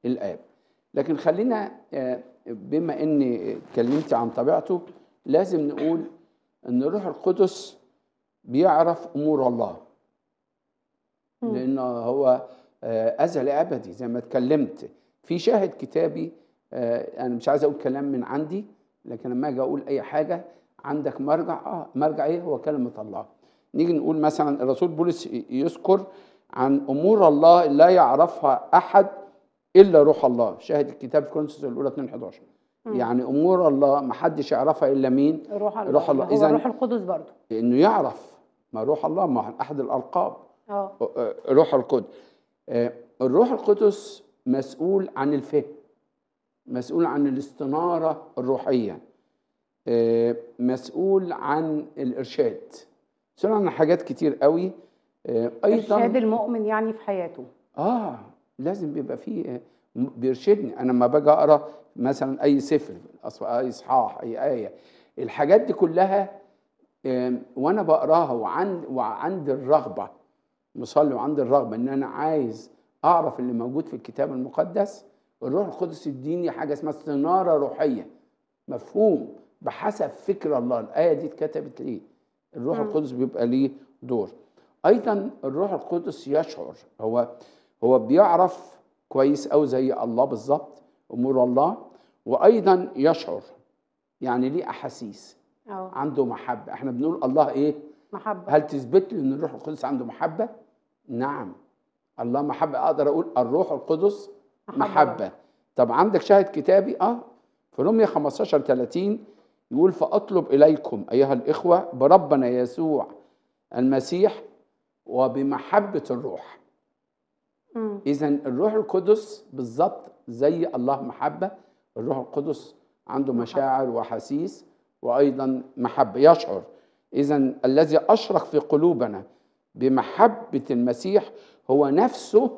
الاب لكن خلينا آه، بما اني اتكلمت عن طبيعته لازم نقول ان الروح القدس بيعرف امور الله مم. لانه هو آه، ازلي ابدي زي ما اتكلمت في شاهد كتابي آه، انا مش عايز اقول كلام من عندي لكن لما اجي اقول اي حاجه عندك مرجع اه مرجع ايه هو كلمه الله نيجي نقول مثلا الرسول بولس يذكر عن امور الله لا يعرفها احد الا روح الله شاهد الكتاب في كورنثوس الاولى 2 11 مم. يعني امور الله ما حدش يعرفها الا مين روح الله روح الله. هو إذن- الروح القدس برضه انه يعرف ما روح الله ما احد الالقاب اه روح القدس آه، الروح القدس مسؤول عن الفهم مسؤول عن الاستنارة الروحية آه، مسؤول عن الإرشاد مسؤول عن حاجات كتير قوي آه، ارشاد أيضا المؤمن يعني في حياته آه لازم بيبقى فيه آه، م- بيرشدني أنا لما باجي أقرأ مثلا أي سفر أص- أي إصحاح أي آية الحاجات دي كلها آم، وأنا بقراها وعند وعند الرغبة مصلي وعندي الرغبه ان انا عايز اعرف اللي موجود في الكتاب المقدس الروح القدس يديني حاجه اسمها استناره روحيه مفهوم بحسب فكر الله الايه دي اتكتبت ليه الروح مم. القدس بيبقى ليه دور ايضا الروح القدس يشعر هو هو بيعرف كويس قوي زي الله بالظبط امور الله وايضا يشعر يعني ليه احاسيس اه عنده محبه احنا بنقول الله ايه محبه هل تثبت لي ان الروح القدس عنده محبه؟ نعم الله محبه اقدر اقول الروح القدس محبه طب عندك شاهد كتابي اه في رومية 15 30 يقول فاطلب اليكم ايها الاخوه بربنا يسوع المسيح وبمحبه الروح مم. اذا الروح القدس بالظبط زي الله محبه الروح القدس عنده محبة. مشاعر واحاسيس وايضا محبه يشعر اذا الذي اشرق في قلوبنا بمحبه المسيح هو نفسه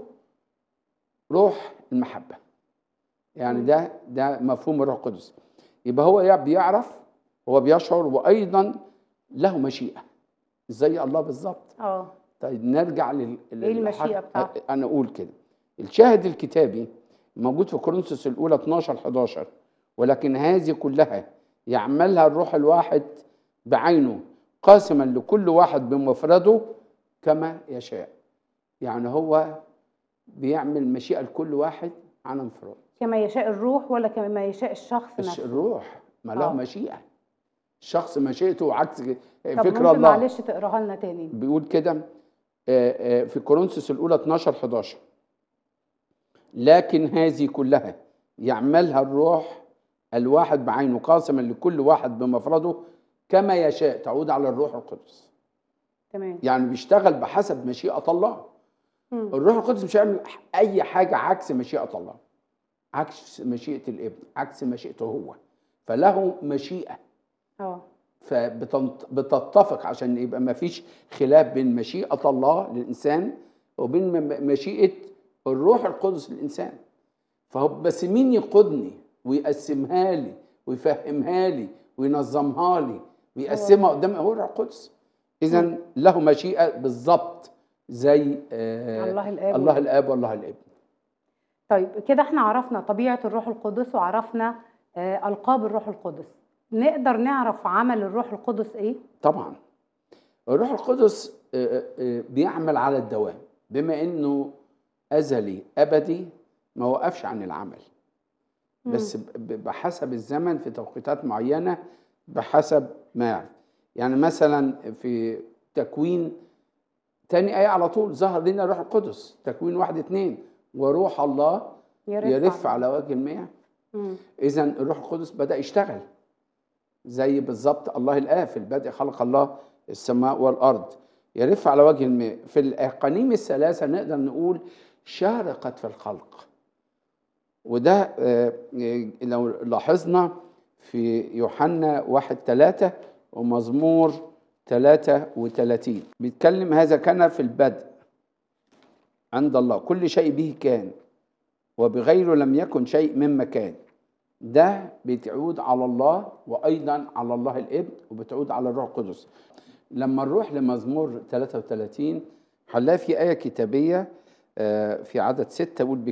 روح المحبه يعني مم. ده ده مفهوم الروح القدس يبقى هو يع- بيعرف هو بيشعر وايضا له مشيئه زي الله بالظبط اه طيب نرجع لل إيه المشيئة للحاج- بتاعته؟ انا اقول كده الشاهد الكتابي موجود في كورنثوس الاولى 12 11 ولكن هذه كلها يعملها الروح الواحد بعينه قاسما لكل واحد بمفرده كما يشاء يعني هو بيعمل مشيئه لكل واحد عن انفراد كما يشاء الروح ولا كما يشاء الشخص الش- نفسه الروح ما له آه. مشيئه الشخص مشيئته عكس طب فكر ممكن الله معلش تقراها لنا تاني بيقول كده آه، آه، في كورنثوس الاولى 12 11 لكن هذه كلها يعملها الروح الواحد بعينه قاسما لكل واحد بمفرده كما يشاء تعود على الروح القدس تمام يعني بيشتغل بحسب مشيئة الله مم. الروح القدس مش هيعمل أي حاجة عكس مشيئة الله عكس مشيئة الابن عكس مشيئته هو فله مشيئة اه فبتتفق عشان يبقى ما فيش خلاف بين مشيئة الله للإنسان وبين م- مشيئة الروح القدس للإنسان فهو بس مين يقودني ويقسمها لي ويفهمها لي وينظمها لي ويقسمها قدامي هو الروح القدس إذا له مشيئة بالظبط زي آه الله الاب الله الآب والله الابن طيب كده احنا عرفنا طبيعه الروح القدس وعرفنا آه القاب الروح القدس نقدر نعرف عمل الروح القدس ايه طبعا الروح القدس آه، آه، بيعمل على الدوام بما انه ازلي ابدي ما وقفش عن العمل بس ب- ب- بحسب الزمن في توقيتات معينه بحسب ما يعرف يعني مثلا في تكوين تاني آية على طول ظهر لنا الروح القدس تكوين واحد اتنين وروح الله يرف على وجه المياه مم. اذا الروح القدس بدا يشتغل زي بالظبط الله الاب في البدء خلق الله السماء والارض يرف على وجه الماء في الاقانيم الثلاثه نقدر نقول شارقت في الخلق وده آه، آه، لو لاحظنا في يوحنا واحد ثلاثة ومزمور ثلاثة وثلاثين بيتكلم هذا كان في البدء عند الله كل شيء به كان وبغيره لم يكن شيء مما كان ده بتعود على الله وايضا على الله الابن وبتعود على الروح القدس لما نروح لمزمور 33 هنلاقي في ايه كتابيه آه، في عدد ستة يقول